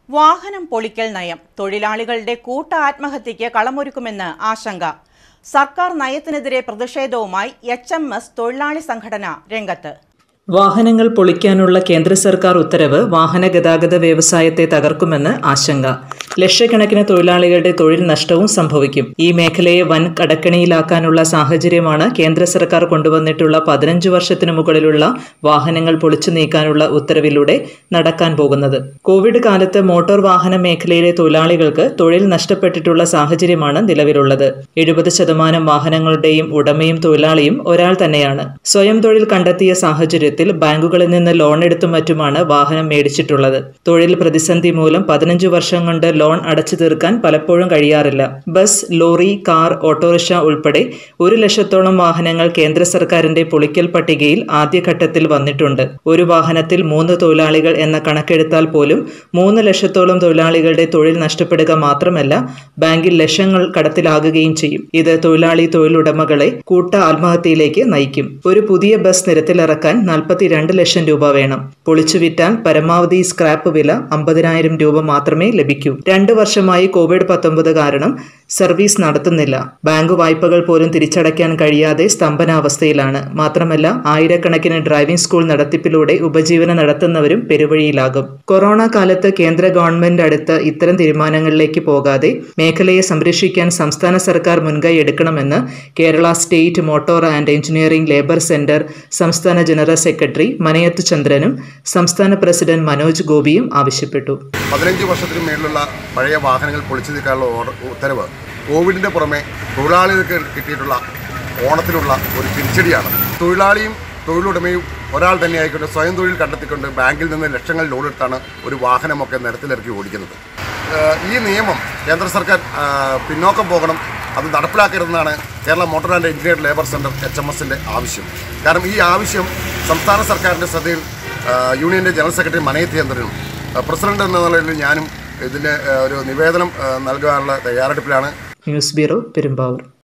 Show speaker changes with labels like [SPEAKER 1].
[SPEAKER 1] വാഹനം പൊളിക്കൽ നയം തൊഴിലാളികളുടെ കൂട്ട ആത്മഹത്യയ്ക്ക് കളമൊരുക്കുമെന്ന് ആശങ്ക സർക്കാർ നയത്തിനെതിരെ പ്രതിഷേധവുമായി എച്ച് എം എസ് തൊഴിലാളി സംഘടന രംഗത്ത്
[SPEAKER 2] വാഹനങ്ങൾ പൊളിക്കാനുള്ള കേന്ദ്ര സർക്കാർ ഉത്തരവ് വാഹന ഗതാഗത വ്യവസായത്തെ തകർക്കുമെന്ന് ആശങ്ക ലക്ഷക്കണക്കിന് തൊഴിലാളികളുടെ തൊഴിൽ നഷ്ടവും സംഭവിക്കും ഈ മേഖലയെ വൻ കടക്കണിയിലാക്കാനുള്ള സാഹചര്യമാണ് കേന്ദ്ര സർക്കാർ കൊണ്ടുവന്നിട്ടുള്ള പതിനഞ്ച് വർഷത്തിനു മുകളിലുള്ള വാഹനങ്ങൾ പൊളിച്ചു നീക്കാനുള്ള ഉത്തരവിലൂടെ നടക്കാൻ പോകുന്നത് കോവിഡ് കാലത്ത് മോട്ടോർ വാഹന മേഖലയിലെ തൊഴിലാളികൾക്ക് തൊഴിൽ നഷ്ടപ്പെട്ടിട്ടുള്ള സാഹചര്യമാണ് നിലവിലുള്ളത് എഴുപത് ശതമാനം വാഹനങ്ങളുടെയും ഉടമയും തൊഴിലാളിയും ഒരാൾ തന്നെയാണ് സ്വയം തൊഴിൽ കണ്ടെത്തിയ സാഹചര്യത്തിൽ ബാങ്കുകളിൽ നിന്ന് ലോൺ എടുത്തും മറ്റുമാണ് വാഹനം മേടിച്ചിട്ടുള്ളത് തൊഴിൽ പ്രതിസന്ധി മൂലം പതിനഞ്ച് വർഷം കൊണ്ട് ലോൺ അടച്ചു തീർക്കാൻ പലപ്പോഴും കഴിയാറില്ല ബസ് ലോറി കാർ ഓട്ടോറിക്ഷ ഉൾപ്പെടെ ഒരു ലക്ഷത്തോളം വാഹനങ്ങൾ കേന്ദ്ര സർക്കാരിന്റെ പൊളിക്കൽ പട്ടികയിൽ ആദ്യഘട്ടത്തിൽ വന്നിട്ടുണ്ട് ഒരു വാഹനത്തിൽ മൂന്ന് തൊഴിലാളികൾ എന്ന കണക്കെടുത്താൽ പോലും മൂന്ന് ലക്ഷത്തോളം തൊഴിലാളികളുടെ തൊഴിൽ നഷ്ടപ്പെടുക മാത്രമല്ല ബാങ്കിൽ ലക്ഷങ്ങൾ കടത്തിലാകുകയും ചെയ്യും ഇത് തൊഴിലാളി തൊഴിലുടമകളെ കൂട്ട ആത്മഹത്യയിലേക്ക് നയിക്കും ഒരു പുതിയ ബസ് നിരത്തിലിറക്കാൻ നാൽപ്പത്തിരണ്ട് ലക്ഷം രൂപ വേണം പൊളിച്ചു വിറ്റാൽ പരമാവധി സ്ക്രാപ്പ് വില അമ്പതിനായിരം രൂപ മാത്രമേ ലഭിക്കൂ രണ്ട് വർഷമായി കോവിഡ് പത്തൊമ്പത് കാരണം സർവീസ് നടത്തുന്നില്ല ബാങ്ക് വായ്പകൾ പോലും തിരിച്ചടയ്ക്കാൻ കഴിയാതെ സ്തംഭനാവസ്ഥയിലാണ് മാത്രമല്ല ആയിരക്കണക്കിന് ഡ്രൈവിംഗ് സ്കൂൾ നടത്തിപ്പിലൂടെ ഉപജീവനം നടത്തുന്നവരും പെരുവഴിയിലാകും കൊറോണ കാലത്ത് കേന്ദ്ര ഗവൺമെന്റ് അടുത്ത് ഇത്തരം തീരുമാനങ്ങളിലേക്ക് പോകാതെ മേഖലയെ സംരക്ഷിക്കാൻ സംസ്ഥാന സർക്കാർ മുൻകൈ എടുക്കണമെന്ന് Kerala state motor and engineering labour centre സംസ്ഥാന ജനറൽ സെക്രട്ടറി മനയത്ത് ചന്ദ്രനും സംസ്ഥാന പ്രസിഡന്റ് മനോജ് ഗോപിയും ആവശ്യപ്പെട്ടു
[SPEAKER 3] പതിനഞ്ച് വർഷത്തിന് മേളിലുള്ള പഴയ വാഹനങ്ങൾ പൊളിച്ചു നീക്കാനുള്ള ഓർഡർ ഉത്തരവ് കോവിഡിൻ്റെ പുറമെ തൊഴിലാളികൾക്ക് കിട്ടിയിട്ടുള്ള ഓണത്തിനുള്ള ഒരു തിരിച്ചടിയാണ് തൊഴിലാളിയും തൊഴിലുടമയും ഒരാൾ തന്നെ ആയിക്കൊണ്ട് സ്വയം തൊഴിൽ കണ്ടെത്തിക്കൊണ്ട് ബാങ്കിൽ നിന്ന് ലക്ഷങ്ങൾ ലോൺ എടുത്താണ് ഒരു വാഹനമൊക്കെ നിരത്തിലിറക്കി ഓടിക്കുന്നത് ഏഹ് ഈ നിയമം കേന്ദ്ര സർക്കാർ ആഹ് പിന്നോക്കം പോകണം അത് നടപ്പിലാക്കരുതെന്നാണ് Kerala motor and engineer labour centre H M എസിൻ്റെ ആവശ്യം കാരണം ഈ ആവശ്യം സംസ്ഥാന സർക്കാരിൻ്റെ ശ്രദ്ധയിൽ ആഹ് യൂണിയൻ്റെ ജനറൽ സെക്രട്ടറി മനയത്ത് ചന്ദ്രനും ആഹ് പ്രസിഡന്റ് എന്ന നിലയിൽ ഞാനും ഇതിന് ആഹ് ഒരു നിവേദനം ആഹ് നൽകാനുള്ള തയ്യാറെടുപ്പിലാണ്
[SPEAKER 2] ന്യൂസ് ബ്യൂറോ പെരുമ്പാവൂർ